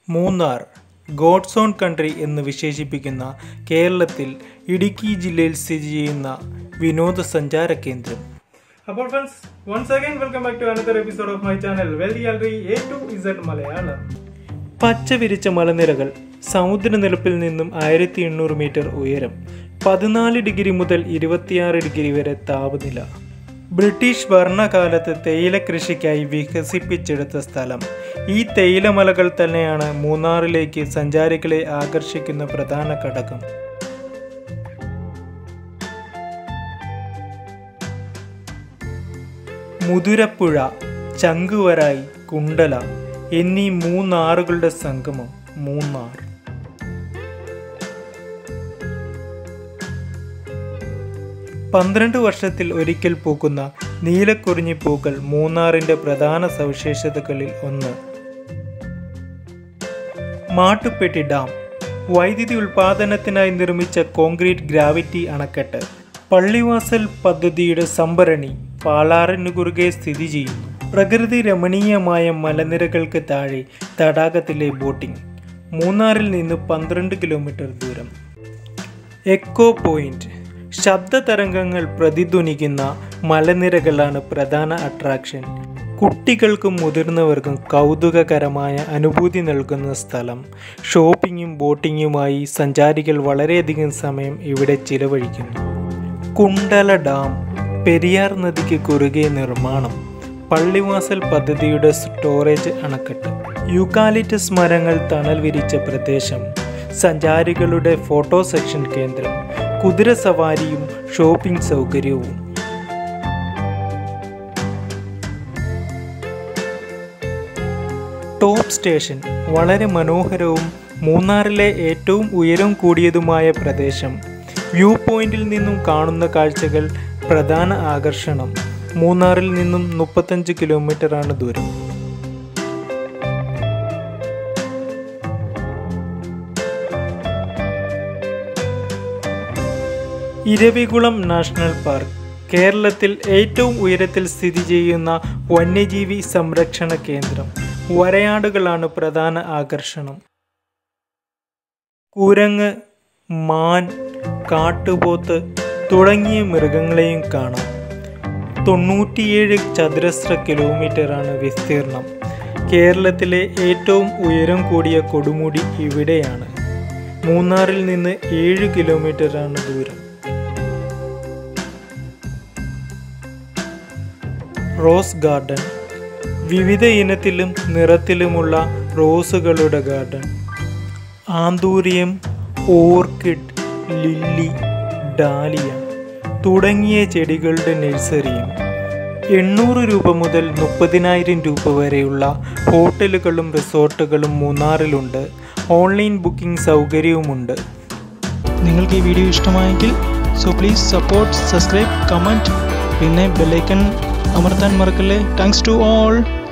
Munnar God's own country എന്ന് വിശേഷിപ്പിക്കുന്ന കേരളത്തിൽ ഇടുക്കി ജില്ലയിൽ സ്ഥിതി ചെയ്യുന്ന വിനോദസഞ്ചാര കേന്ദ്രം അപ്പോൾ friends once again welcome back to another episode of my channel well gallery A to Z Malayalam പച്ച വിരിച്ച മലനിരകൾ സമുദ്രനിരപ്പിൽ നിന്നും ആയിരത്തി എണ്ണൂറ് മീറ്റർ ഉയരം പതിനാല് ഡിഗ്രി മുതൽ ഇരുപത്തിയാറ് ഡിഗ്രി വരെ താപനില ബ്രിട്ടീഷ് ഭരണകാലത്ത് തേയില കൃഷിക്കായി വികസിപ്പിച്ചെടുത്ത സ്ഥലം ഈ തേയിലമലകൾ തന്നെയാണ് മൂന്നാറിലേക്ക് സഞ്ചാരികളെ ആകർഷിക്കുന്ന പ്രധാന ഘടകം മുതുരപ്പുഴ ചങ്കുവരായി കുണ്ടല എന്നീ മൂന്നാറുകളുടെ സംഗമം മൂന്നാർ പന്ത്രണ്ട് വർഷത്തിൽ ഒരിക്കൽ പൂക്കുന്ന നീലക്കുറിഞ്ഞി പൂക്കൾ മൂന്നാറിന്റെ പ്രധാന സവിശേഷതകളിൽ ഒന്ന് മാട്ടുപ്പെട്ടി ഡാം വൈദ്യുതി ഉൽപാദനത്തിനായി നിർമ്മിച്ച കോൺക്രീറ്റ് ഗ്രാവിറ്റി അണക്കെട്ട് പള്ളിവാസൽ പദ്ധതിയുടെ സംഭരണി പാലാറിനു കുറുകെ സ്ഥിതി ചെയ്യുന്നു പ്രകൃതി രമണീയമായ മലനിരകൾക്ക് താഴെ തടാകത്തിലെ ബോട്ടിംഗ് മൂന്നാറിൽ നിന്ന് പന്ത്രണ്ട് കിലോമീറ്റർ ദൂരം എക്കോ പോയിന്റ് ശബ്ദ തരംഗങ്ങൾ പ്രതിധ്വനിക്കുന്ന മലനിരകളാണ് പ്രധാന അട്രാക്ഷൻ കുട്ടികൾക്കും മുതിർന്നവർക്കും കൗതുകകരമായ അനുഭൂതി നൽകുന്ന സ്ഥലം ഷോപ്പിങ്ങും ബോട്ടിങ്ങുമായി സഞ്ചാരികൾ വളരെയധികം സമയം ഇവിടെ ചിലവഴിക്കുന്നു കുണ്ടല ഡാം പെരിയാർ നദിക്ക് കുറുകെ നിർമ്മാണം പള്ളിവാസൽ പദ്ധതിയുടെ സ്റ്റോറേജ് അണക്കെട്ട് യുക്കാലിറ്റസ് മരങ്ങൾ തണൽ വിരിച്ച പ്രദേശം സഞ്ചാരികളുടെ ഫോട്ടോ സെക്ഷൻ കേന്ദ്രം കുതിര സവാരിയും ഷോപ്പിംഗ് സൗകര്യവും ടോപ്പ് സ്റ്റേഷൻ വളരെ മനോഹരവും മൂന്നാറിലെ ഏറ്റവും ഉയരം കൂടിയതുമായ പ്രദേശം വ്യൂ പോയിന്റിൽ നിന്നും കാണുന്ന കാഴ്ചകൾ പ്രധാന ആകർഷണം മൂന്നാറിൽ നിന്നും മുപ്പത്തഞ്ച് കിലോമീറ്ററാണ് ദൂരം ഇരവികുളം നാഷണൽ പാർക്ക് കേരളത്തിൽ ഏറ്റവും ഉയരത്തിൽ സ്ഥിതി ചെയ്യുന്ന വന്യജീവി സംരക്ഷണ കേന്ദ്രം വരയാടുകളാണ് പ്രധാന ആകർഷണം കുരങ്ങ് മാൻ കാട്ടുപോത്ത് തുടങ്ങിയ മൃഗങ്ങളെയും കാണാം തൊണ്ണൂറ്റിയേഴ് ചതുരശ്ര കിലോമീറ്ററാണ് വിസ്തീർണം കേരളത്തിലെ ഏറ്റവും ഉയരം കൂടിയ കൊടുമുടി ഇവിടെയാണ് മൂന്നാറിൽ നിന്ന് ഏഴ് കിലോമീറ്ററാണ് ദൂരം റോസ് ഗാർഡൻ വിവിധ ഇനത്തിലും നിറത്തിലുമുള്ള റോസുകളുടെ garden anthurium orchid lily dahlia തുടങ്ങിയ ചെടികളുടെ നഴ്സറിയും എണ്ണൂറ് രൂപ മുതൽ മുപ്പതിനായിരം രൂപ വരെയുള്ള ഹോട്ടലുകളും റിസോർട്ടുകളും മൂന്നാറിലുണ്ട് ഓൺലൈൻ ബുക്കിംഗ് സൗകര്യവുമുണ്ട് നിങ്ങൾക്ക് ഈ വീഡിയോ ഇഷ്ടമായെങ്കിൽ so please support subscribe comment പിന്നെ ബെല്ലൈക്കൺ അമർത്താൻ മറക്കല്ലേ താങ്ക്സ് ടു ഓൾ